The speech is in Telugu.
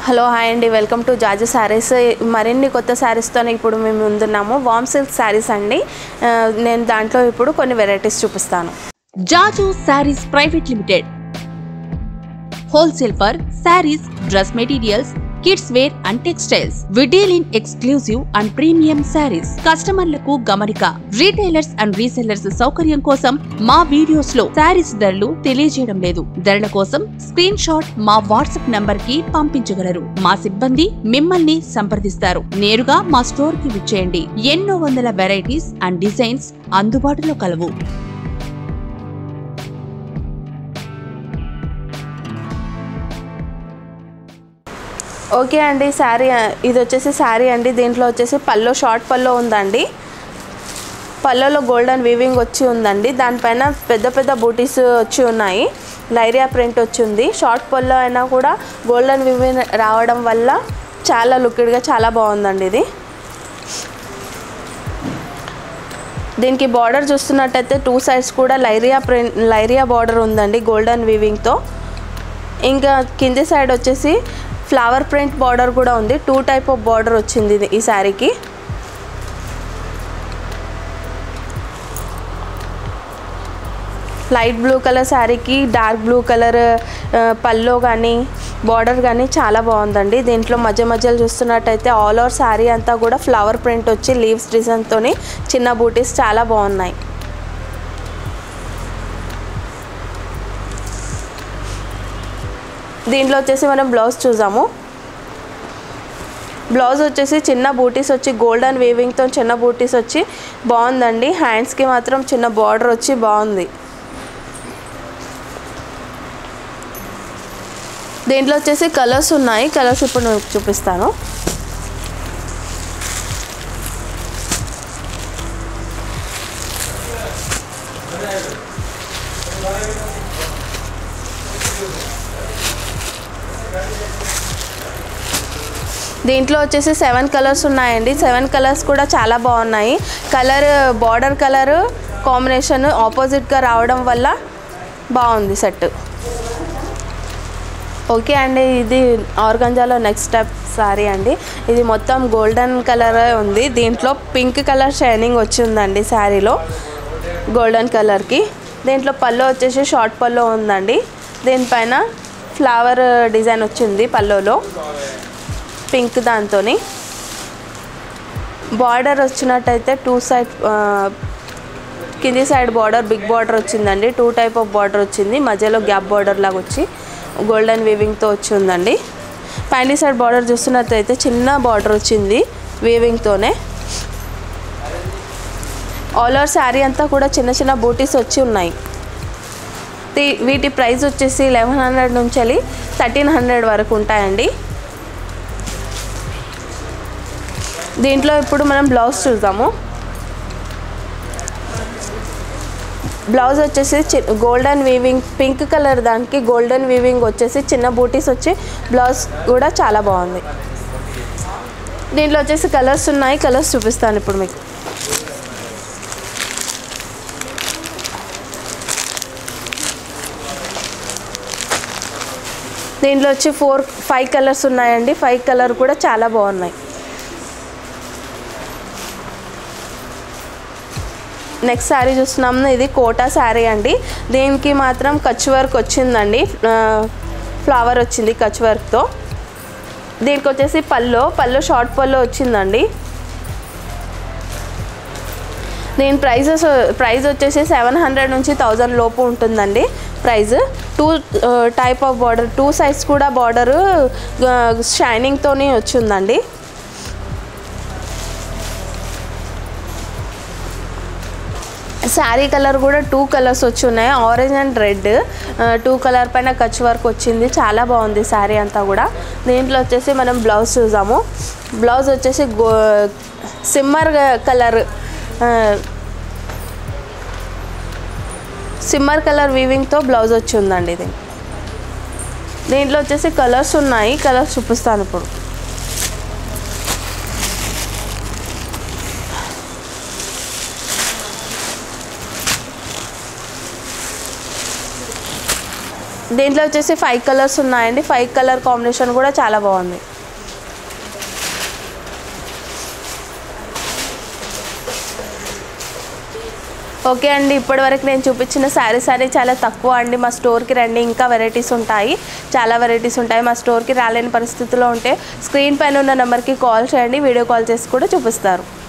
హలో హాయ్ అండి వెల్కమ్ టు జాజు శారీస్ మరిన్ని కొత్త శారీస్తోనే ఇప్పుడు మేము ముందున్నాము వామ్ సిల్క్ శారీస్ అండి ఆ, నేను దాంట్లో ఇప్పుడు కొన్ని వెరైటీస్ చూపిస్తాను Jaju sarees private limited wholesale for sarees dress materials kids wear and textiles we deal in exclusive and premium sarees కస్టమర్లకు గమనిక రీటైలర్స్ అండ్ రీసెల్లర్స్ సౌకర్యం కోసం మా వీడియోస్ లో శారీస్ ధరలు తెలియజేయడం లేదు ధరల కోసం స్క్రీన్ షాట్ మా వాట్సాప్ నంబర్ కి పంపించగలరు మా సిబ్బంది మిమ్మల్ని సంప్రదిస్తారు నేరుగా మా స్టోర్ కి విచ్చేయండి ఎన్నో వందల వెరైటీస్ అండ్ డిజైన్స్ అందుబాటులో కలవు ఓకే అండి శారీ ఇది వచ్చేసి శారీ అండి దీంట్లో వచ్చేసి పల్లో షార్ట్ పల్లో ఉందండి పల్లోలో గోల్డెన్ వీవింగ్ వచ్చి ఉందండి దానిపైన పెద్ద పెద్ద బూటీస్ వచ్చి ఉన్నాయి లైరియా ప్రింట్ వచ్చి ఉంది షార్ట్ పల్లో అయినా కూడా గోల్డెన్ వీవింగ్ రావడం వల్ల చాలా లుక్డ్గా చాలా బాగుందండి ఇది దీనికి బార్డర్ చూస్తున్నట్టయితే టూ సైడ్స్ కూడా లైరియా ప్రింట్ లైరియా బార్డర్ ఉందండి గోల్డెన్ వీవింగ్తో ఇంకా కింది సైడ్ వచ్చేసి ఫ్లవర్ ప్రింట్ బార్డర్ కూడా ఉంది టూ టైప్ ఆఫ్ బార్డర్ వచ్చింది ఇది- ఈ శారీకి లైట్ బ్లూ కలర్ శారీకి డార్క్ బ్లూ కలర్ పల్లో కానీ బార్డర్ కానీ చాలా బాగుందండి దీంట్లో మధ్య మధ్యలో చూస్తున్నట్టయితే ఆల్ ఓవర్ శారీ అంతా కూడా ఫ్లవర్ ప్రింట్ వచ్చి లీవ్స్ డిజైన్తోని చిన్న బూటీస్ చాలా బాగున్నాయి దీంట్లో వచ్చేసి మనం బ్లౌజ్ చూసాము బ్లౌజ్ వచ్చేసి చిన్న బూటీస్ వచ్చి గోల్డెన్ వీవింగ్తో చిన్న బూటీస్ వచ్చి బాగుందండి హ్యాండ్స్కి మాత్రం చిన్న బార్డర్ వచ్చి బాగుంది దీంట్లో వచ్చేసి కలర్స్ ఉన్నాయి కలర్స్ ఇప్పుడు నేను చూపిస్తాను దీంట్లో వచ్చేసి సెవెన్ కలర్స్ ఉన్నాయండి సెవెన్ కలర్స్ కూడా చాలా బాగున్నాయి కలర్ బార్డర్ కలర్ కాంబినేషన్ ఆపోజిట్గా రావడం వల్ల బాగుంది సెట్ ఓకే అండి ఇది ఆర్గంజాలో నెక్స్ట్ స్టెప్ సారీ అండి ఇది మొత్తం గోల్డెన్ కలర్ ఉంది దీంట్లో పింక్ కలర్ షైనింగ్ వచ్చిందండి శారీలో గోల్డెన్ కలర్కి దీంట్లో పల్లో వచ్చేసి షార్ట్ పల్లో ఉందండి దీనిపైన ఫ్లవర్ డిజైన్ వచ్చింది పల్లోలో పింక్ దాంతోని బార్డర్ వచ్చినట్టయితే టూ సైడ్ కింది సైడ్ బార్డర్ బిగ్ బార్డర్ వచ్చిందండి టూ టైప్ ఆఫ్ బార్డర్ వచ్చింది మధ్యలో గ్యాప్ బార్డర్ లాగా వచ్చి గోల్డెన్ వీవింగ్తో వచ్చి ఉందండి ప్యాంటీ సైడ్ బార్డర్ చూస్తున్నట్టయితే చిన్న బార్డర్ వచ్చింది వీవింగ్తోనే ఆల్ ఓవర్ శారీ అంతా కూడా చిన్న చిన్న బూటీస్ వచ్చి ఉన్నాయి దీ- వీటి ప్రైస్ వచ్చేసి లెవెన్ హండ్రెడ్ నుంచి వెళ్ళి థర్టీన్ హండ్రెడ్ వరకు ఉంటాయండి దీంట్లో ఇప్పుడు మనం బ్లౌజ్ చూద్దాము బ్లౌజ్ వచ్చేసి చి- గోల్డెన్ వీవింగ్ పింక్ కలర్ దానికి గోల్డెన్ వీవింగ్ వచ్చేసి చిన్న బూటీస్ వచ్చి బ్లౌజ్ కూడా చాలా బాగుంది దీంట్లో వచ్చేసి కలర్స్ ఉన్నాయి కలర్స్ చూపిస్తాను ఇప్పుడు మీకు దీంట్లో వచ్చి ఫోర్ ఫైవ్ కలర్స్ ఉన్నాయండి ఫైవ్ కలర్ కూడా చాలా బాగున్నాయి నెక్స్ట్ శారీ చూస్తున్నాము ఇది కోటా శారీ అండి దీనికి మాత్రం కచ్ వర్క్ వచ్చిందండి ఆ, ఫ్లవర్ వచ్చింది కచ్ వర్క్తో దీనికి వచ్చేసి పల్లో పల్లో షార్ట్ పల్లో వచ్చిందండి దీని ప్రైజెస్ ప్రైస్ వచ్చేసి సెవెన్ హండ్రెడ్ నుంచి థౌజండ్ లోపు ఉంటుందండి price two type of border two sides కూడా బార్డరు షైనింగ్తోనే వచ్చిందండి శారీ కలర్ కూడా టూ కలర్స్ వచ్చి ఉన్నాయి orange and red two colour పైన కచ్ వర్క్ వచ్చింది చాలా బాగుంది శారీ అంతా కూడా దీంట్లో వచ్చేసి మనం బ్లౌజ్ చూసాము బ్లౌజ్ వచ్చేసి go shimmer colour shimmer colour వీవింగ్తో బ్లౌజ్ వచ్చి ఉందండి ఇది దీంట్లో వచ్చేసి కలర్స్ ఉన్నాయి కలర్స్ చూపిస్తాను ఇప్పుడు దీంట్లో వచ్చేసి ఫైవ్ కలర్స్ ఉన్నాయండి ఫైవ్ కలర్ కాంబినేషన్ కూడా చాలా బాగుంది ఓకే అండి ఇప్పటివరకు నేను చూపించిన శారీస్ అన్ని చాలా తక్కువ అండి మా స్టోర్కి రండి ఇంకా వెరైటీస్ ఉంటాయి చాలా వెరైటీస్ ఉంటాయి మా స్టోర్కి రాలేని పరిస్థితిలో ఉంటే స్క్రీన్ పైన ఉన్న నెంబర్కి కాల్ చేయండి వీడియో కాల్ చేసి కూడా చూపిస్తారు